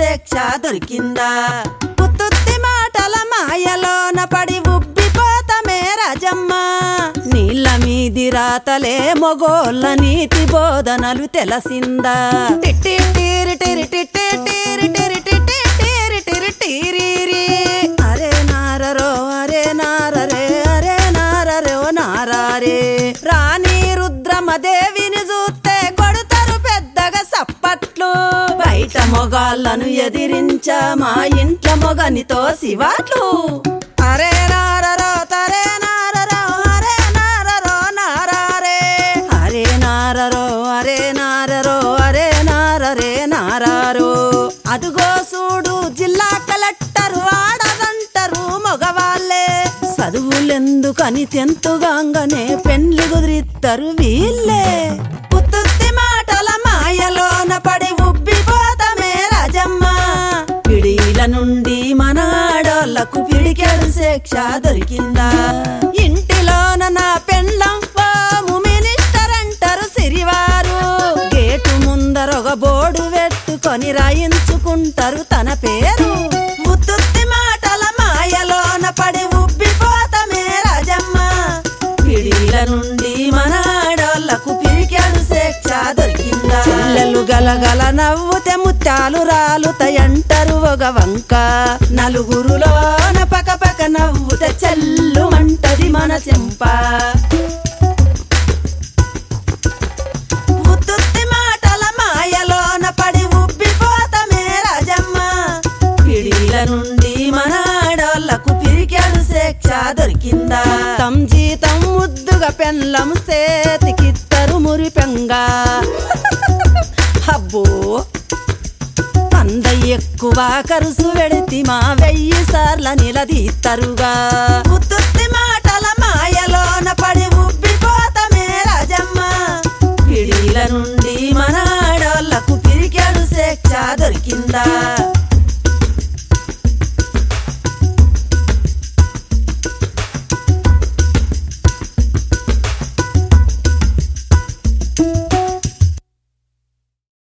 శిక్ష దొరికిందా ఉత్తుత్తి మాటల మాయలోన పడి ఉబ్బిపోతమే రాజమ్మ నీళ్ళ మీది రాతలే మొగోళ్ళ నీతి బోధనలు తెలసిందా టిట్టి టీరి టిరి టిట్టి టీరి టిరి టిట్టి టీరి టిరి టీరిరి. అరే నారరో అరే నారరే అరే నారరే ఓ నారారే రాణి రుద్రమదేవిని చూస్తే కొడుతారు పెద్దగా సప్పట్లు బయట మొగాళ్ళను ఎదిరించా మా ఇంట్లో మొగనితో శివాట్లు అరే నారరో తరే నారరో అరే నారరో నారారే అరే నారరో అరే నారరో అరే నారరే నారారో అదుగో చూడు జిల్లా కలెక్టర్ వాడదంటారు మగవాళ్ళే చదువులెందుకని తెంతుగాంగనే పెండ్లి కుదిరిత్తరు వీళ్ళే ఉత్తుత్తి మాటల మాయలోన పడి ఉబ్బిపోతమే రాజమ్మ పిడీల నుండి మన ఆడోళ్లకు పిడికెడు శిక్ష దొరికిందా ఇంటిలోన నా పెండ్లం పాము మినిస్టర్ అంటారు సిరివారు గేటు ముందరొక బోర్డు పెట్టుకొని రాయించుకుంటారు తన పేరు ఉత్తుత్తి మాటల మాయలోన పడి ఉబ్బిపోతమే రాజమ్మ పిడిల నుండి మన ఆడోళ్లకు పిరికెడు శిక్ష దొరికిందా చెల్లెలు గలగల నవ్వుతే ముత్యాలు రాలుతాయంటారు ఒక వంక నలుగురులోన పక పక నవ్వుతే చెల్లు మంటది మన చెంప ఉత్తుత్తి మాటల మాయలోన పడి ఉబ్బిపోతమే రాజమ్మ పిడిల నుండి మన ఆడోళ్లకు పిరికెడు శిక్ష దొరికిందా తమ్ జీతం ముద్దుగా పెన్లం సేతికిత్తరు మురిపెంగా అబ్బో వంద ఎక్కువ కరుసు వెడితి మా వెయ్యి సార్ల నిలదీత్తరుగా ఉత్తుత్తి మాటల మాయలోన పడి ఉబ్బిపోతమే రాజమ్మ పిడిల నుండి మన ఆడోళ్లకు పిరికెడు శిక్ష దొరికిందా